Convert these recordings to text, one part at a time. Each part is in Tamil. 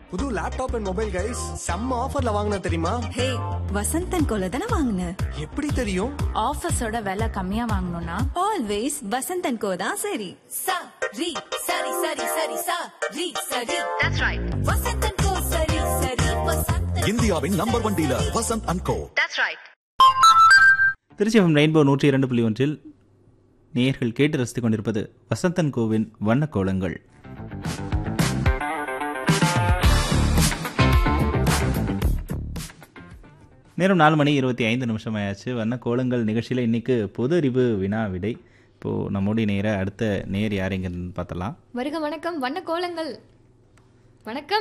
புது லேப்டாப் அண்ட் மொபைல் கைஸ் செம்ம ஆஃபர்ல வாங்கின தெரியுமா ஹே வசந்தன் கோல தானே வாங்கின எப்படி தெரியும் ஆஃபீஸோட விலை கம்மியா வாங்கணும்னா ஆல்வேஸ் வசந்தன் கோ தான் சரி sa ri sari sari sari sa ri sari that's right vasantan ko sari sari vasantan இந்தியாவின் number one dealer Vasanth and co that's right Tiruchi FM rainbow நூற்றி இரண்டு புள்ளி ஒன்றில் நேயர்கள் கேட்டு ரசித்துக் கொண்டிருப்பது வசந்தன் கோவின் வண்ணக் கோலங்கள் நேரம் நாலு மணி இருபத்தி ஐந்து நிமிஷம் ஆயாச்சு வண்ண கோலங்கள் நிகழ்ச்சியில் இன்னைக்கு பொது அறிவு வினா விடை இப்போது நம்முடைய நேர அடுத்த நேர் யாருங்கன்னு பார்த்தலாம் வருக வணக்கம் வண்ண கோலங்கள் வணக்கம்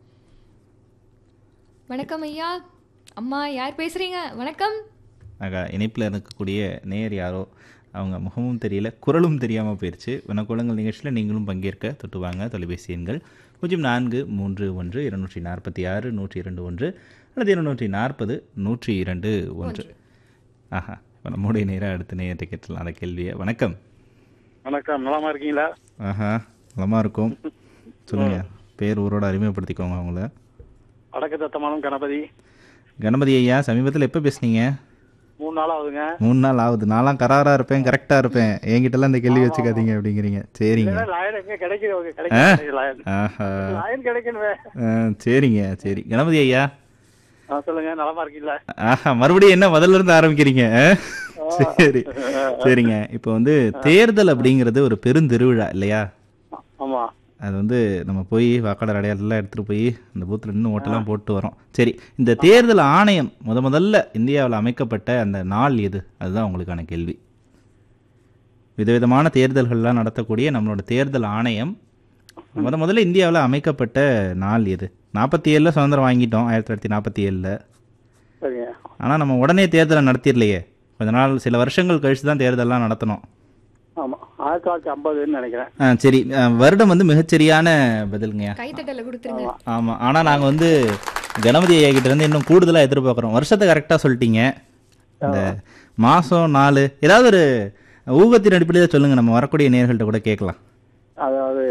வணக்கம் ஐயா அம்மா யார் பேசுறீங்க வணக்கம் ஆக இணைப்பில் இருக்கக்கூடிய நேர் யாரோ அவங்க முகமும் தெரியல குரலும் தெரியாமல் போயிடுச்சு வனக்கோலங்கள் நிகழ்ச்சியில் நீங்களும் பங்கேற்க தொட்டு வாங்க தொலைபேசி எண்கள் பூஜ்ஜியம் நான்கு மூன்று ஒன்று இருநூற்றி நாற்பத்தி ஆறு நூற்றி இரண்டு ஒன்று அல்லது இருநூற்றி நாற்பது நூற்றி இரண்டு ஒன்று ஆஹா இப்போ நம்முடைய நேராக அடுத்த நேரத்தை கேட்டலாம் அந்த கேள்வியை வணக்கம் வணக்கம் நலமா இருக்கீங்களா ஆஹா நலமாக இருக்கும் சொல்லுங்கள் பேர் ஊரோட அறிமுகப்படுத்திக்கோங்க அவங்கள வடக்கு தத்தமானம் கணபதி கணபதி ஐயா சமீபத்தில் எப்போ பேசுனீங்க மூணு நாள் ஆகுதுங்க மூணு நாள் ஆகுது நான்லாம் கராராக இருப்பேன் கரெக்டாக இருப்பேன் என்கிட்டலாம் இந்த கேள்வி வச்சுக்காதீங்க அப்படிங்கிறீங்க சரிங்க லாயன் எங்க கிடைக்குது கிடைக்குது லாயன் ஆஹா லாயன் கிடைக்கணுமே ஆ, சரிங்க சரி கணபதி ஐயா ஆ, சொல்லுங்க நலமா இருக்கீங்களா ஆஹா மறுபடியும் என்ன முதல்ல இருந்து ஆரம்பிக்கிறீங்க ஆ? சரி சரிங்க இப்போ வந்து தேர்தல் அப்படிங்கிறது ஒரு பெருந்திருவிழா இல்லையா ஆமா அது வந்து நம்ம போய் வாக்காளர் அடையாளெல்லாம் எடுத்துகிட்டு போய் அந்த பூத்தில் நின்று ஓட்டெல்லாம் போட்டு வரோம் சரி இந்த தேர்தல் ஆணையம் முத முதல்ல இந்தியாவில் அமைக்கப்பட்ட அந்த நாள் எது அதுதான் உங்களுக்கான கேள்வி விதவிதமான தேர்தல்கள்லாம் நடத்தக்கூடிய நம்மளோட தேர்தல் ஆணையம் முத முதல்ல இந்தியாவில் அமைக்கப்பட்ட நாள் எது நாற்பத்தி ஏழில் சுதந்திரம் வாங்கிட்டோம் ஆயிரத்தி தொள்ளாயிரத்தி நாற்பத்தி ஏழில் சரிங்க ஆனால் நம்ம உடனே தேர்தலை நடத்திடலையே கொஞ்ச நாள் சில வருஷங்கள் கழிச்சு தான் தேர்தல்லாம் நடத்தணும் ஆமா ஆயிரத்தி தொள்ளாயிரத்தி ஐம்பதுன்னு நினைக்கிறேன் ஆ சரி ஆ, வருடம் வந்து மிகச்சரியான பதிலுங்கய்யா கைத்தட்டல கொடுத்துருங்க ஆமாம் ஆனால் நாங்கள் வந்து கணபதி ஐயா கிட்ட இருந்து இன்னும் கூடுதலாக எதிர்பார்க்குறோம் வருஷத்தை கரெக்டாக சொல்லிட்டீங்க இந்த மாதம் நாலு ஏதாவது ஒரு ஊகத்தின் அடிப்படையில் சொல்லுங்கள் நம்ம வரக்கூடிய நேர்கள்ட்ட கூட கேட்கலாம் அதாவது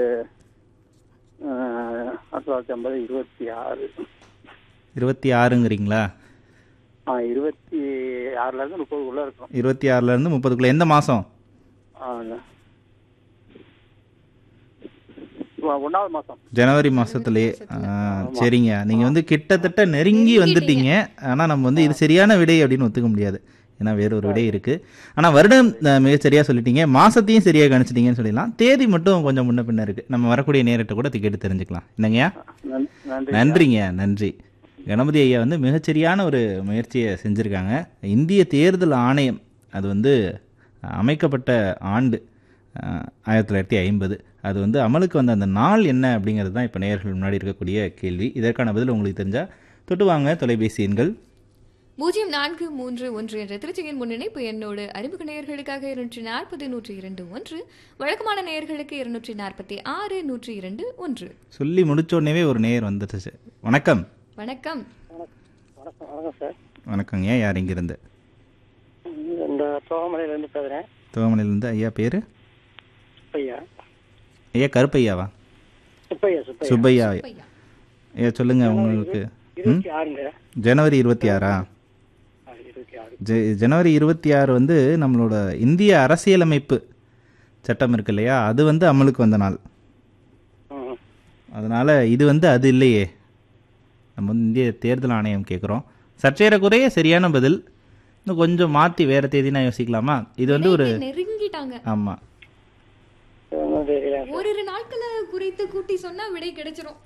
ஆஹ், ஆயிரத்தி தொள்ளாயிரத்தி ஐம்பது இருபத்தி ஆறு இருபத்தி ஆறுங்கிறீங்களா ஆ இருபத்தி ஆறுல இருந்து முப்பதுக்குள்ள இருக்கும் இருபத்தி ஆறுலேருந்து முப்பதுக்குள்ளே எந்த மாதம் ஆ, ஒ- ஒண்ணாவது மாசம் ஜனவரி மாதத்துலேயே சரிங்க நீங்கள் வந்து கிட்டத்தட்ட நெருங்கி வந்துட்டீங்க ஆனால் நம்ம வந்து இது சரியான விடை அப்படின்னு ஒத்துக்க முடியாது ஏன்னா வேற ஒரு விடை இருக்குது ஆனால் வருடம் அஹ், மிகச் சரியாக சொல்லிட்டீங்க மாதத்தையும் சரியாக கணிச்சிட்டீங்கன்னு சொல்லிடலாம் தேதி மட்டும் கொஞ்சம் முன்ன பின்ன இருக்குது நம்ம வரக்கூடிய நேரத்தை கூட கேட்டு தெரிஞ்சுக்கலாம் என்னங்கய்யா நன்- நன்றி நன்றிங்க நன்றி கணபதி ஐயா வந்து மிகச்சரியான ஒரு முயற்சியை செஞ்சுருக்காங்க இந்திய தேர்தல் ஆணையம் அது வந்து அமைக்கப்பட்ட ஆண்டு அஹ், ஆயிரத்தி தொள்ளாயிரத்தி ஐம்பது அது வந்து அமலுக்கு வந்த அந்த நாள் என்ன அப்படிங்கிறது தான் இப்போ நேயர்கள் முன்னாடி இருக்கக்கூடிய கேள்வி இதற்கான பதில் உங்களுக்கு தெரிஞ்சால் தொட்டு வாங்க தொலைபேசி எண்கள் பூஜ்ஜியம் நான்கு மூன்று ஒன்று என்ற திருச்சியின் முன்னிணைப்பு எண்ணோடு அறிமுக நேயர்களுக்காக இருநூற்றி நாற்பது நூற்றி இரண்டு ஒன்று வழக்கமான நேயர்களுக்கு இருநூற்றி நாற்பத்தி ஆறு நூற்றி இரண்டு ஒன்று சொல்லி முடிச்ச உடனேவே ஒரு நேயர் வந்துடுச்சு வணக்கம் வணக்கம் வணக்கம் வணக்கம் சார் வணக்கங்க யார் இங்கிருந்து இந்த தோமலையில இருந்து பேசுறேன் தோமணிலேருந்து ஐயா பேர் சுப்பையா ஐயா கருப்பையாவா சுப்பையா சுப்பையா சுப்பையா ஐயா. ஐயா சொல்லுங்க உங்களுக்கு இருபத்தி ஆறுங்க ஜனவரி இருபத்தி ஆறா ஆ, இருபத்தி ஆறு ஜ- ஜனவரி இருபத்தி ஆறு வந்து நம்மளோட இந்திய அரசியலமைப்பு சட்டம் இருக்கு இல்லையா அது வந்து அமலுக்கு வந்த நாள் ம். அதனால் இது வந்து அது இல்லையே நம்ம வந்து இந்திய தேர்தல் ஆணையம் கேட்குறோம் சற்றேறக்குறைய சரியான பதில் இன்னும் கொஞ்சம் மாற்றி வேறு தேதினா யோசிக்கலாமா இது வந்து ஒரு நெருங்கிட்டாங்க ஆமாம் ஒண்ணும் தெரியல ஓரிரு நாட்களை குறித்து கூட்டி சொன்னா விடை கிடைச்சிரும்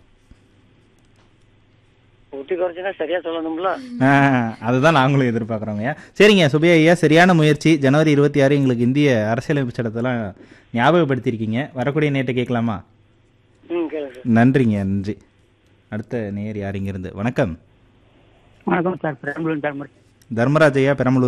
ஊட்டி குறைச்சுன்னா சரியா சொல்லணும்ல அதுதான் நாங்களும் எதிர்பார்க்குறோங்க சரிங்க சுபையா ஐயா சரியான முயற்சி ஜனவரி இருபத்தி ஆறு எங்களுக்கு இந்திய அரசியலமைப்பு சட்டத்தெல்லாம் ஞாபகப்படுத்தியிருக்கீங்க வரக்கூடிய நேற்றை கேட்கலாமா ம் கேளுங்க நன்றிங்க நன்றி அடுத்த நேர் யார் இங்கிருந்து வணக்கம் வணக்கம் சார் பெரம்பலூர் தர்மர் தர்மராஜ் ஐயா பெரம்பலூர்